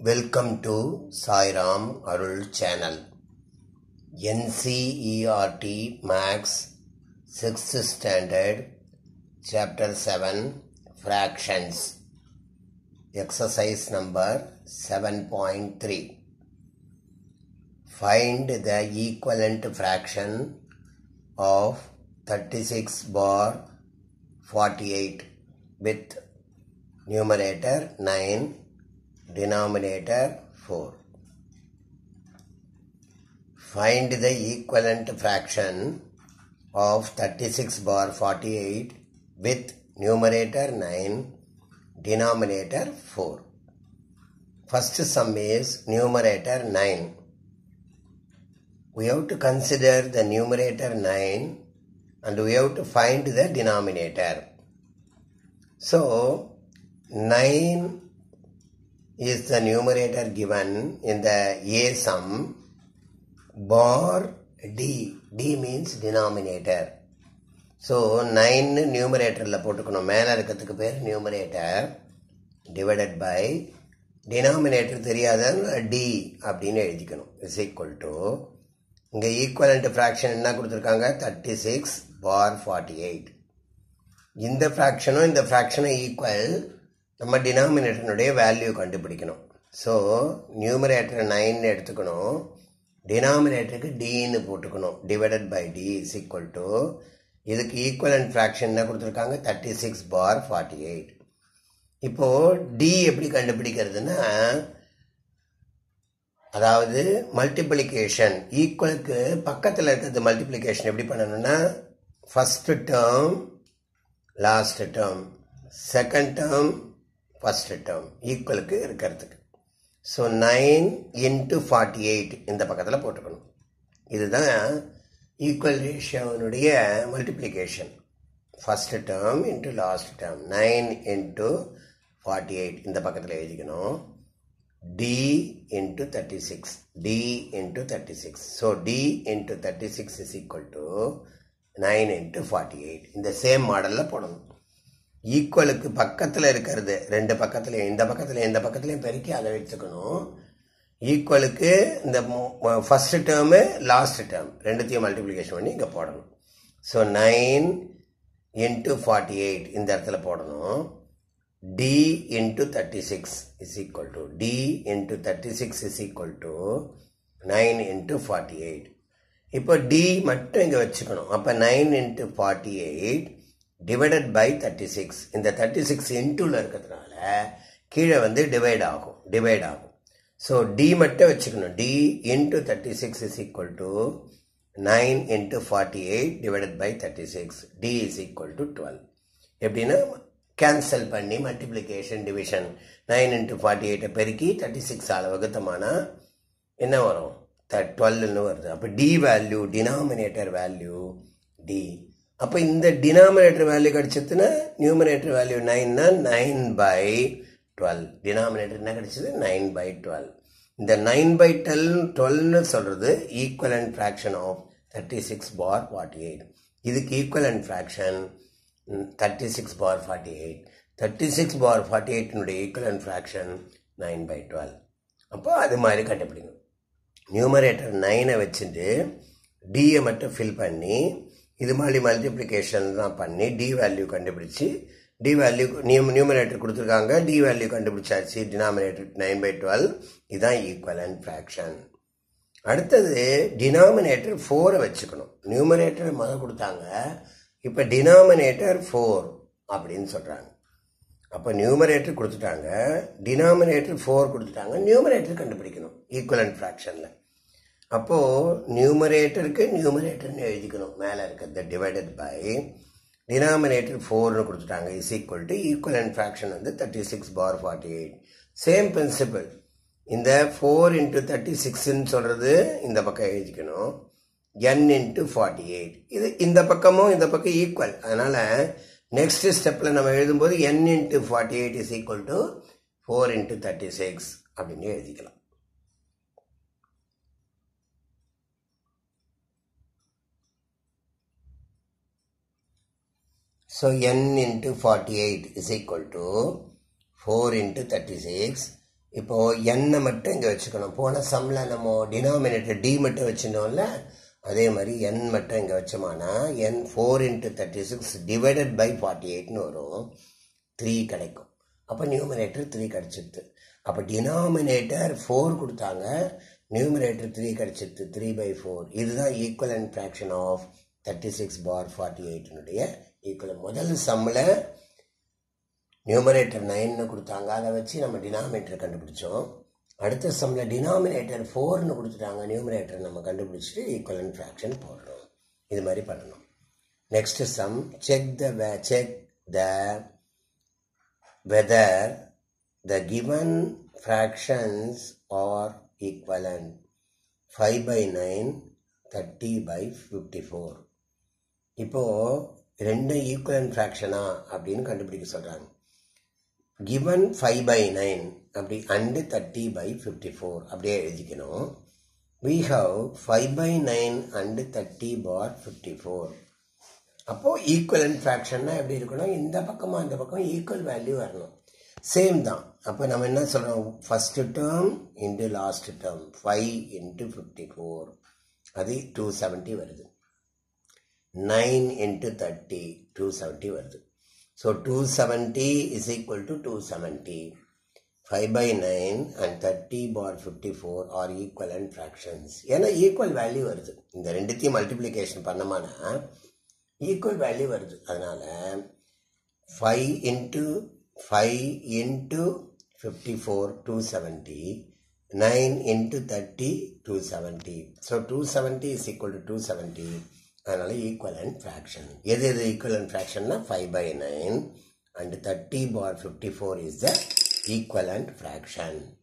Welcome to Sairam Arul channel NCERT maths sixth standard chapter seven fractions exercise number seven point three find the equivalent fraction of thirty six bar forty eight with numerator 9 denominator 4 find the equivalent fraction of 36 bar 48 with numerator 9 denominator 4 first sum is numerator 9 we have to consider the numerator 9 and we have to find the denominator so 9 is the numerator given in the A sum bar D. D means denominator. So நைன்னு நியூமரேட்டரில் போட்டுக்கணும் மேலே இருக்கிறதுக்கு பேர் numerator divided by denominator தெரியாத D அப்படின்னு எழுதிக்கணும் is equal to இங்கே ஈக்குவலண்ட் ஃப்ராக்ஷன் என்ன கொடுத்துருக்காங்க thirty six bar forty eight இந்த ஃப்ராக்ஷனும் இந்த ஃப்ராக்ஷனும் ஈக்குவல் நம்ம டினாமினேட்டனுடைய வேல்யூ கண்டுபிடிக்கணும் ஸோ நியூமரேட்டர் நைன் எடுத்துக்கணும் டினாமினேட்டருக்கு டின்னு போட்டுக்கணும் divided by D is equal to இதுக்கு ஈக்குவலண்ட் ஃப்ராக்ஷன் என்ன கொடுத்துருக்காங்க thirty six bar forty eight இப்போது டி எப்படி கண்டுபிடிக்கிறதுனா அதாவது மல்டிப்ளிகேஷன் ஈக்குவலுக்கு பக்கத்தில் இருக்கிறது மல்டிப்ளிகேஷன் எப்படி பண்ணணும்னா first term last term second term first term ஈக்குவலுக்கு இருக்கிறதுக்கு so nine into forty eight இந்த பக்கத்தில் போட்டுக்கணும் இதுதான் ஈக்குவல் ரேஷியோனுடைய multiplication first term into last term nine into forty eight இந்த பக்கத்தில் எழுதிக்கணும் D into thirty six D into thirty six so D into thirty six is equal to nine into forty eight இந்த same மாடலில் போடணும் ஈக்குவலுக்கு பக்கத்தில் இருக்கிறது ரெண்டு பக்கத்துலையும் இந்த பக்கத்துலையும் இந்த பக்கத்துலையும் பெருக்கி அதை வச்சுக்கணும் ஈக்குவலுக்கு இந்த ஃபஸ்ட்டு டேர்மு லாஸ்ட் டேர்ம் ரெண்டுத்தையும் மல்டிப்ளிகேஷன் பண்ணி இங்கே போடணும் so nine into forty eight இந்த இடத்துல போடணும் D into thirty six is equal to D into thirty six is equal to nine into forty eight இப்போ டி மட்டும் இங்கே வச்சுக்கணும் அப்போ nine into forty eight divided by thirty six இந்த thirty six இன்டூவில் இருக்கிறதுனால கீழே வந்து டிவைட் ஆகும் டிவைட் ஆகும் ஸோ டி மட்டும் வச்சுக்கணும் D into thirty six is equal to nine into forty eight divided by thirty six D is equal to twelve எப்படின்னா கேன்சல் பண்ணி multiplication division nine into forty எயிட்டை பெருக்கி தேர்ட்டி சிக்ஸ் ஆள் வகுத்தமானா என்ன வரும் டுவெல்னு வருது அப்போ D value denominator value D அப்போ இந்த டினாமினேட்டர் வேல்யூ கிடச்சதுன்னா நியூமினேட்டர் வேல்யூ நைன்னா நைன் பை டுவெல் டினாமினேட்டர் என்ன கிடச்சிது நைன் பை டுவெல் இந்த நைன் பை டெல் டுவெல்னு சொல்கிறது equivalent fraction of thirty six bar forty eight இதுக்கு equivalent fraction thirty six bar forty eight thirty six bar forty எயிட்டினுடைய equivalent fraction nine by twelve அப்போ அது மாதிரி கண்டுபிடிக்கும் நியூமரேட்டர் நைனை வச்சுட்டு டியை மட்டும் ஃபில் பண்ணி இது மாதிரி மல்டிப்ளிகேஷன் தான் பண்ணி டி வேல்யூ கண்டுபிடிச்சி டி வேல்யூ நியூ நியூமரேட்டர் கொடுத்துருக்காங்க டி வேல்யூ கண்டுபிடிச்சாச்சு டினாமினேட்டர் நைன் பை டுவெல் இதுதான் ஈக்குவலண்ட் ஃப்ராக்ஷன் அடுத்தது டினாமினேட்டர் ஃபோரை வச்சுக்கணும் நியூமரேட்டர் முதல் கொடுத்தாங்க இப்போ டினாமினேட்டர் ஃபோர் அப்படின்னு சொல்கிறாங்க அப்போ நியூமரேட்டர் கொடுத்துட்டாங்க டினாமினேட்டர் ஃபோர் கொடுத்துட்டாங்க நியூமரேட்டர் கண்டுபிடிக்கணும் ஈக்குவலண்ட் ஃப்ராக்ஷனில் அப்போது நியூமரேட்டருக்கு நியூமரேட்டர்னு எழுதிக்கணும் மேலே இருக்கிறது டிவைடட் பை டினாமினேட்டர் ஃபோர்னு கொடுத்துட்டாங்க is equal to equivalent fraction வந்து thirty six bar forty eight same principle இந்த ஃபோர் இன்ட்டு தேர்ட்டி சிக்ஸ்ன்னு சொல்கிறது இந்த பக்கம் எழுதிக்கணும் என் இன்ட்டு ஃபார்ட்டி எயிட் இது இந்த பக்கமும் இந்த பக்கம் ஈக்குவல் அதனால் நெக்ஸ்ட் ஸ்டெப்பில் நம்ம எழுதும்போது N into forty eight is equal to four into thirty six அப்படின்னு எழுதிக்கலாம் So n into 48 is equal to 4 into 36 இப்போது எண்ணை மட்டும் இங்கே வச்சுக்கணும் போன சம்மில் நம்ம டினாமினேட்டர் டி மட்டும் வச்சுருந்தோம்ல அதே மாதிரி என் மட்டும் இங்கே வச்சோமானா N four into thirty six divided by forty எயிட்னு வரும் த்ரீ கிடைக்கும் அப்போ நியூமரேட்டர் த்ரீ கிடச்சிடுது அப்போ டினாமினேட்டர் ஃபோர் கொடுத்தாங்க நியூமரேட்டர் த்ரீ கிடச்சிடுது த்ரீ பை ஃபோர் இதுதான் equivalent fraction of thirty six bar forty எயிட்டினுடைய ஈக்குவல் முதல் சம்மில் நியூமரேட்டர் நைன்னு கொடுத்தாங்க அதை வச்சு நம்ம டினாமினேட்டர் கண்டுபிடிச்சோம் அடுத்த சம்மில் டினாமினேட்டர் ஃபோர்னு கொடுத்துட்டாங்க நியூமரேட்டர் நம்ம கண்டுபிடிச்சிட்டு ஈக்குவல் அண்ட் ஃப்ராக்ஷன் போடுறோம் இது மாதிரி பண்ணணும் next sum check the check the whether the given fractions are equivalent 5 by 9 30 by 54 இப்போ ரெண்டு ஈக்குவலன் ஃப்ராக்ஷனா அப்படின்னு கண்டுபிடிக்க சொல்றாங்க கிவன் ஃபைவ் பை நைன் அப்படி and thirty by fifty four அப்படியே எழுதிக்கணும் we have five by nine and thirty bar fifty four அப்போது equivalent ஃப்ராக்ஷன்னா எப்படி இருக்கணும் இந்த பக்கமாக இந்த பக்கம் ஈக்குவல் வேல்யூ வரணும் சேம் தான் அப்போ நம்ம என்ன சொல்கிறோம் first term into last term five into fifty four அது டூ செவன்ட்டி வருது nine into thirty two seventy வருது so two seventy is equal to two seventy five by nine and thirty bar fifty four are equivalent fractions ஏன்னா equal value வருது இந்த ரெண்டுத்தையும் multiplication பண்ணோம்னா equal value வருது அதனால் five into five into fifty four two seventy nine into thirty two seventy so two seventy is equal to two seventy அதனால் equivalent fraction எது எது ஈக்குவல் அண்ட் ஃப்ராக்ஷன்னா five by nine and thirty bar fifty four is the equivalent fraction